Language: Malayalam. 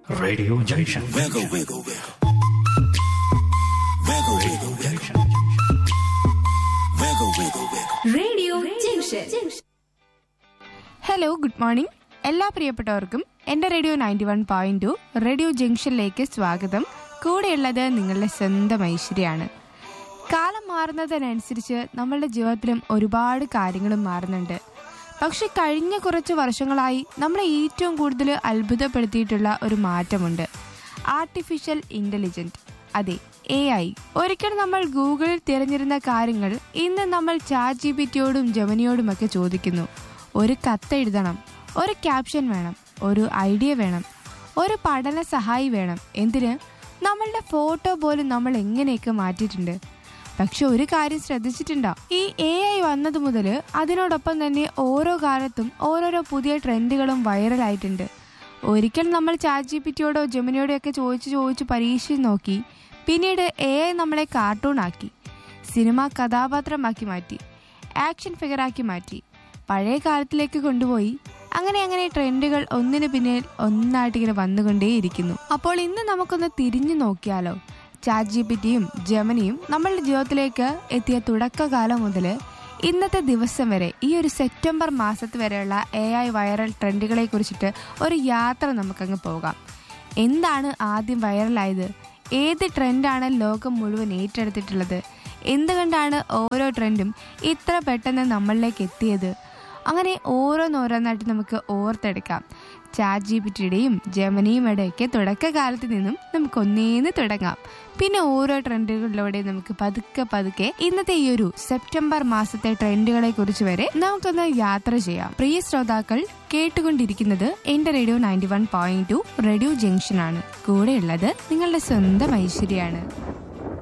Radio Junction. Wiggle, wiggle, wiggle. Wiggle, wiggle, wiggle. Wiggle, wiggle, wiggle. Radio junction hello good morning എല്ലാ പ്രിയപ്പെട്ടവർക്കും എൻ്റെ radio ninety one point two radio ജംഗ്ഷനിലേക്ക് സ്വാഗതം കൂടെയുള്ളത് നിങ്ങളുടെ സ്വന്തം ഐശ്വര്യാണ് കാലം മാറുന്നതിനനുസരിച്ച് നമ്മളുടെ ജീവിതത്തിലും ഒരുപാട് കാര്യങ്ങളും മാറുന്നുണ്ട് പക്ഷെ കഴിഞ്ഞ കുറച്ച് വർഷങ്ങളായി നമ്മളെ ഏറ്റവും കൂടുതൽ അത്ഭുതപ്പെടുത്തിയിട്ടുള്ള ഒരു മാറ്റമുണ്ട് ആർട്ടിഫിഷ്യൽ ഇൻ്റലിജൻറ്റ് അതെ എ ഐ ഒരിക്കൽ നമ്മൾ ഗൂഗിളിൽ തിരഞ്ഞിരുന്ന കാര്യങ്ങൾ ഇന്ന് നമ്മൾ ചാറ്റ് ജി പി ടിയോടും ജമനിയോടുമൊക്കെ ചോദിക്കുന്നു ഒരു കത്ത് എഴുതണം ഒരു ക്യാപ്ഷൻ വേണം ഒരു ഐഡിയ വേണം ഒരു പഠന സഹായി വേണം എന്തിന് നമ്മളുടെ ഫോട്ടോ പോലും നമ്മൾ എങ്ങനെയൊക്കെ മാറ്റിയിട്ടുണ്ട് പക്ഷെ ഒരു കാര്യം ശ്രദ്ധിച്ചിട്ടുണ്ടോ ഈ എ ഐ വന്നത് മുതൽ അതിനോടൊപ്പം തന്നെ ഓരോ കാലത്തും ഓരോരോ പുതിയ ട്രെൻഡുകളും വൈറലായിട്ടുണ്ട് ഒരിക്കൽ നമ്മൾ ചാറ്റ് ജി പി ടിയോടോ ജമിനിയോടോ ഒക്കെ ചോദിച്ച് ചോദിച്ച് പരീക്ഷിച്ച് നോക്കി പിന്നീട് എ ഐ നമ്മളെ കാർട്ടൂൺ ആക്കി സിനിമ കഥാപാത്രമാക്കി മാറ്റി ആക്ഷൻ ഫിഗറാക്കി മാറ്റി പഴയ കാലത്തിലേക്ക് കൊണ്ടുപോയി അങ്ങനെ അങ്ങനെ ട്രെൻഡുകൾ ഒന്നിനു പിന്നിൽ ഒന്നായിട്ട് ഇങ്ങനെ വന്നുകൊണ്ടേയിരിക്കുന്നു അപ്പോൾ ഇന്ന് നമുക്കൊന്ന് തിരിഞ്ഞു നോക്കിയാലോ ചാറ്റ് ജി പി ടിയും ജമനിയും നമ്മളുടെ ജീവിതത്തിലേക്ക് എത്തിയ തുടക്കകാലം മുതൽ ഇന്നത്തെ ദിവസം വരെ ഈ ഒരു സെപ്റ്റംബർ മാസത്ത് വരെയുള്ള എ ഐ വൈറൽ ട്രെൻഡുകളെ കുറിച്ചിട്ട് ഒരു യാത്ര നമുക്കങ്ങ് പോകാം എന്താണ് ആദ്യം വൈറലായത് ഏത് ട്രെൻഡാണ് ലോകം മുഴുവൻ ഏറ്റെടുത്തിട്ടുള്ളത് എന്തുകൊണ്ടാണ് ഓരോ ട്രെൻഡും ഇത്ര പെട്ടെന്ന് നമ്മളിലേക്ക് എത്തിയത് അങ്ങനെ ഓരോന്നോരോന്നായിട്ട് നമുക്ക് ഓർത്തെടുക്കാം ചാറ്റ് ജി പി ടിയുടെയും ജമനിയും ഇടയൊക്കെ തുടക്കകാലത്ത് നിന്നും നമുക്ക് ഒന്നേന്ന് തുടങ്ങാം പിന്നെ ഓരോ ട്രെൻഡുകളിലൂടെ നമുക്ക് പതുക്കെ പതുക്കെ ഇന്നത്തെ ഈ ഒരു സെപ്റ്റംബർ മാസത്തെ ട്രെൻഡുകളെ കുറിച്ച് വരെ നമുക്കൊന്ന് യാത്ര ചെയ്യാം പ്രിയ ശ്രോതാക്കൾ കേട്ടുകൊണ്ടിരിക്കുന്നത് എന്റെ radio ninety one point two radio junction ആണ് കൂടെയുള്ളത് നിങ്ങളുടെ സ്വന്തം ഐശ്വര്യാണ്